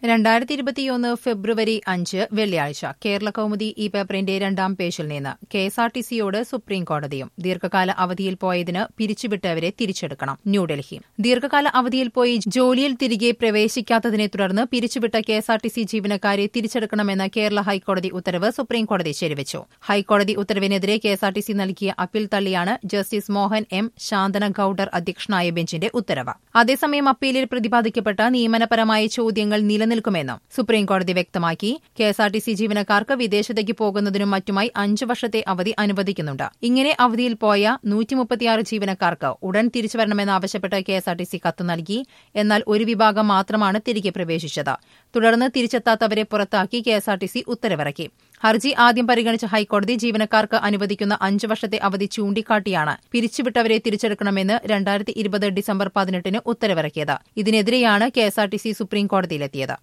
രണ്ടായിരത്തി ഇരുപത്തിയൊന്ന് ഫെബ്രുവരി അഞ്ച് വെള്ളിയാഴ്ച കേരള കൗമുദി ഈ പേപ്പറിന്റെ രണ്ടാം പേജിൽ നിന്ന് കെ എസ് ആർ ടി സിയോട് സുപ്രീം കോടതിയും ദീർഘകാല അവധിയിൽ പോയതിന് പിരിച്ചുവിട്ടവരെ തിരിച്ചെടുക്കണം ന്യൂഡൽഹി ദീർഘകാല അവധിയിൽ പോയി ജോലിയിൽ തിരികെ പ്രവേശിക്കാത്തതിനെ തുടർന്ന് പിരിച്ചുവിട്ട K S R T C ജീവനക്കാരെ തിരിച്ചെടുക്കണമെന്ന കേരള ഹൈക്കോടതി ഉത്തരവ് സുപ്രീം കോടതി ശരിവച്ചു ഹൈക്കോടതി ഉത്തരവിനെതിരെ K S R T C നൽകിയ അപ്പീൽ തള്ളിയാണ് justice Mohan M Shantanagoudar അധ്യക്ഷനായ ബെഞ്ചിന്റെ ഉത്തരവ് അതേസമയം അപ്പീലിൽ പ്രതിപാദിക്കപ്പെട്ട നിയമനപരമായ ചോദ്യങ്ങൾ നിലനിൽക്കുമെന്നും സുപ്രീംകോടതി വ്യക്തമാക്കി കെഎസ്ആർടിസി ജീവനക്കാർക്ക് വിദേശത്തേക്ക് പോകുന്നതിനും മറ്റുമായി അഞ്ചു വർഷത്തെ അവധി അനുവദിക്കുന്നുണ്ട് ഇങ്ങനെ അവധിയിൽ പോയ നൂറ്റിമുപ്പത്തിയാറ് ജീവനക്കാർക്ക് ഉടൻ തിരിച്ചുവരണമെന്നാവശ്യപ്പെട്ട് കെഎസ്ആർടിസി കത്ത് നൽകി എന്നാൽ ഒരു വിഭാഗം മാത്രമാണ് തിരികെ പ്രവേശിച്ചത് തുടർന്ന് തിരിച്ചെത്താത്തവരെ പുറത്താക്കി കെഎസ്ആർടിസി ഉത്തരവിറക്കി ഹർജി ആദ്യം പരിഗണിച്ച ഹൈക്കോടതി ജീവനക്കാർക്ക് അനുവദിക്കുന്ന അഞ്ചു വർഷത്തെ അവധി ചൂണ്ടിക്കാട്ടിയാണ് പിരിച്ചുവിട്ടവരെ തിരിച്ചെടുക്കണമെന്ന് രണ്ടായിരത്തി ഇരുപത് ഡിസംബർ പതിനെട്ടിന് ഉത്തരവിറക്കിയത് ഇതിനെതിരെയാണ് കെഎസ്ആർടിസി സുപ്രീം കോടതിയിലെത്തിയത്